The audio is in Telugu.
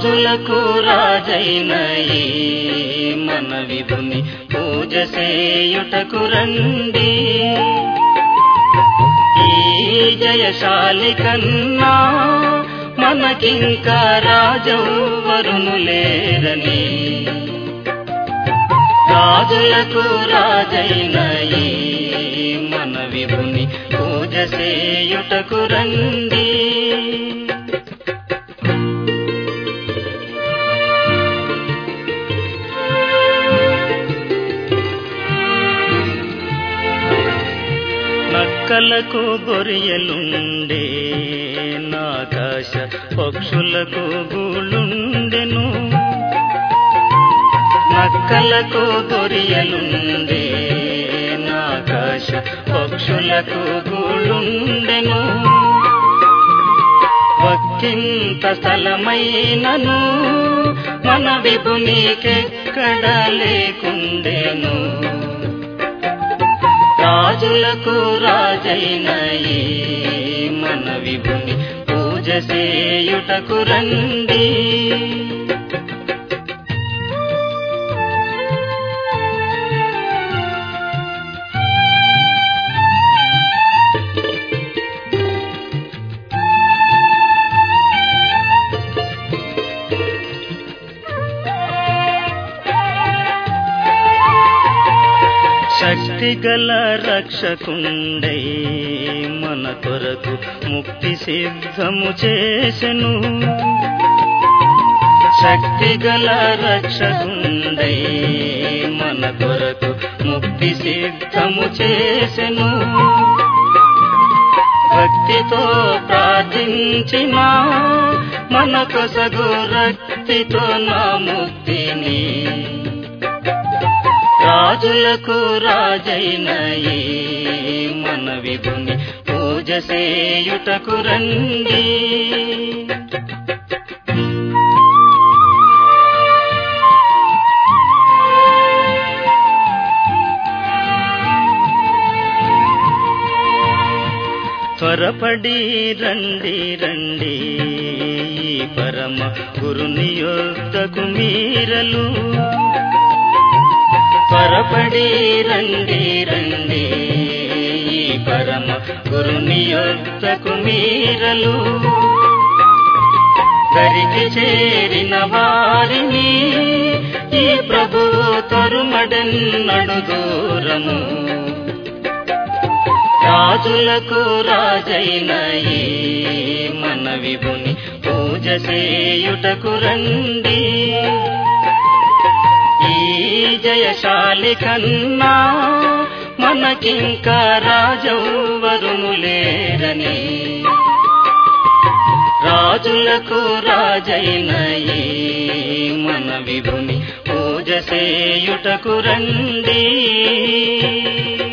రాజులకు రాజైన ఈ మన విధుని పూజ చేయుటకు రండి ఈ జయశాలి కన్నా మనకింకా రాజవరును లేరని రాజులకు రాజైన ఈ మన విభుని పూజ చేయుటకు రండి నక్కలకు గొరియలుండే నాకాశ పక్షులకు గూళుండెను నక్కలకు గొరియలుండే నాకాశ పక్షులకు గూళుండెను వక్కింత స్థలమైనను మన విభునికెక్కడ లేకుండెను రాజులకు రాజైన ఈ మన విభుని పూజ చేయుటకు రండి శక్తిగల రక్షకుండై మన కొరకు ముక్తి సిద్ధము చేసెను శక్తిగల రక్షకుండై మన కొరకు ముక్తి సిద్ధము చేసెను భక్తితో ప్రార్థించిన మన కొసగు రక్తితో నా ముక్తిని రాజులకు రాజైన ఈ మన విభుని పూజ చేయుటకు రండి త్వరపడి రండి రండి ఈ పరమ గురుని యొద్దకు మీరలు త్వరపడి రండి రండి ఈ పరమ గురుని యొద్దకు మీరలు దరికి చేరిన వారిని ఈ ప్రభువు తరుమడన్నడు దూరము రాజులకు రాజైన ఈ మన విభుని పూజ చేయుటకు రండి ఈ జయశాలి కన్నా మనకింకా రాజవరును లేరని రాజులకు రాజైన ఈ మన విభుని పూజ చేయుటకు రండి